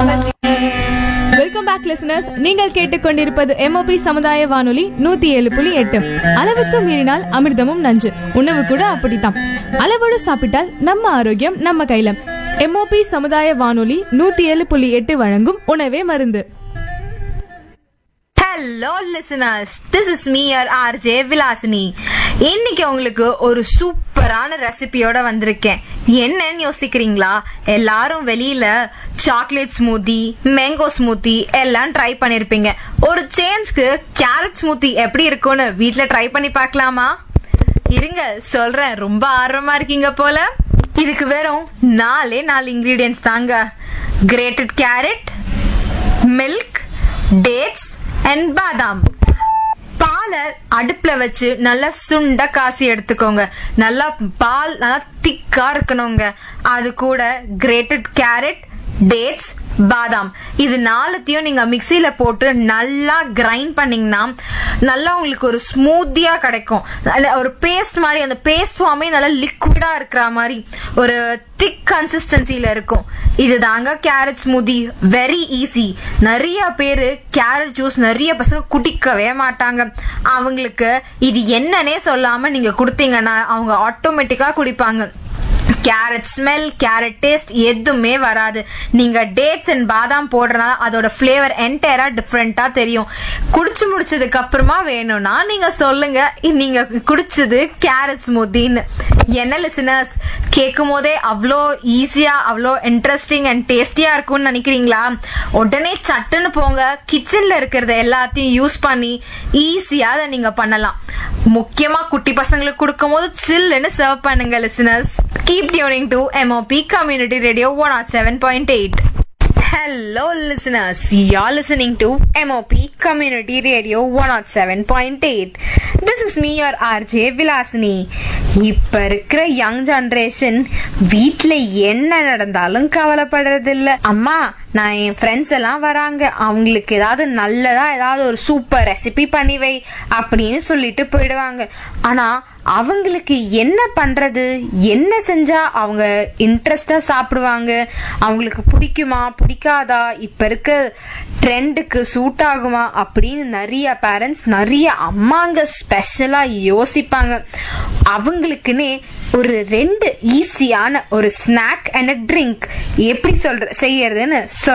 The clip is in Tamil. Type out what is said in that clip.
வெல்கம் பேக் லிசனர்ஸ் நீங்கள் கேட்டுக்கொண்டிருப்பது எம்ஓபி சமுதாய வானொலி நூத்தி ஏழு புள்ளி எட்டு அளவுக்கு மீறினால் அமிர்தமும் நஞ்சு உணவு கூட அப்படித்தான் அளவோடு சாப்பிட்டால் நம்ம ஆரோக்கியம் நம்ம கையில எம்ஓபி சமுதாய வானொலி நூத்தி ஏழு புள்ளி எட்டு வழங்கும் உணவே மருந்து hello listeners this is me your RJ Vilasini இன்னைக்கு உங்களுக்கு ஒரு சூப்பரான ரெசிபியோட வந்திருக்கேன் என்னன்னு யோசிக்கிறீங்களா எல்லாரும் வெளியில சாக்லேட் ஸ்மூத்தி மேங்கோ ஸ்மூத்தி எல்லாம் ட்ரை பண்ணிருப்பீங்க ஒரு சேஞ்ச்க்கு கேரட் ஸ்மூத்தி எப்படி இருக்கும்னு வீட்ல ட்ரை பண்ணி பார்க்கலாமா இருங்க சொல்றேன் ரொம்ப ஆர்வமா இருக்கீங்க போல இதுக்கு வெறும் நாலே நாலு இன்கிரீடியன்ஸ் தாங்க grated carrot milk dates and பாதாம் பாலை அடுப்புல வச்சு நல்லா சுண்ட காசி எடுத்துக்கோங்க நல்லா பால் நல்லா திக்கா இருக்கணுங்க அது கூட கிரேட்டட் கேரட் டேட்ஸ் பாதாம் இது நாலுத்தையும் நீங்க மிக்சியில போட்டு நல்லா கிரைண்ட் பண்ணீங்கன்னா நல்லா உங்களுக்கு ஒரு ஸ்மூத்தியா கிடைக்கும் நல்ல ஒரு பேஸ்ட் மாதிரி அந்த பேஸ்ட் ஃபார்மே நல்லா லிக்விடா இருக்கிற மாதிரி ஒரு திக் கன்சிஸ்டன்சில இருக்கும் இது தாங்க கேரட் ஸ்மூதி வெரி ஈஸி நிறைய பேரு கேரட் ஜூஸ் நிறைய பசங்க குடிக்கவே மாட்டாங்க அவங்களுக்கு இது என்னன்னே சொல்லாம நீங்க கொடுத்தீங்கன்னா அவங்க ஆட்டோமேட்டிக்கா குடிப்பாங்க கேரட் ஸ்மெல் கேரட் டேஸ்ட் எதுவுமே வராது நீங்க டேட்ஸ் அண்ட் பாதாம் போடுறதுனால அதோட ஃபிளேவர் என்டையரா டிஃப்ரெண்டா தெரியும் குடிச்சு முடிச்சதுக்கு அப்புறமா வேணும்னா நீங்க சொல்லுங்க நீங்க குடிச்சது கேரட் ஸ்மூத்தின்னு என்ன லிசனர்ஸ் கேட்கும் போதே அவ்வளோ ஈஸியா அவ்வளோ இன்ட்ரெஸ்டிங் அண்ட் டேஸ்டியா இருக்கும்னு நினைக்கிறீங்களா உடனே சட்டுன்னு போங்க கிச்சன்ல இருக்கிறத எல்லாத்தையும் யூஸ் பண்ணி ஈஸியா அதை நீங்க பண்ணலாம் முக்கியமா குட்டி பசங்களுக்கு கொடுக்கும் போது சில்லுன்னு சர்வ் பண்ணுங்க listeners keep tuning to MOP community radio one oh seven point eight Hello listeners, you're listening to MOP Community Radio 107.8. This is me your RJ Vilasini. இப்ப இருக்கிற யங் ஜெனரேஷன் வீட்ல என்ன நடந்தாலும் கவலைப்படுறது இல்ல அம்மா நான் என் ஃப்ரெண்ட்ஸ் எல்லாம் வராங்க அவங்களுக்கு ஏதாவது நல்லதா ஏதாவது ஒரு சூப்பர் ரெசிபி பண்ணி வை அப்படின்னு சொல்லிட்டு போயிடுவாங்க ஆனா அவங்களுக்கு என்ன பண்றது என்ன செஞ்சா அவங்க இன்ட்ரெஸ்டா சாப்பிடுவாங்க அவங்களுக்கு பிடிக்குமா பிடிக்காதா இப்ப இருக்க ட்ரெண்டுக்கு சூட் ஆகுமா அப்படின்னு நிறைய பேரண்ட்ஸ் நிறைய அம்மாங்க ஸ்பெஷலா யோசிப்பாங்க அவங்களுக்குன்னே ஒரு ரெண்டு ஈஸியான ஒரு ஸ்நாக் அண்ட் ட்ரிங்க் எப்படி சொல்ற செய்யறதுன்னு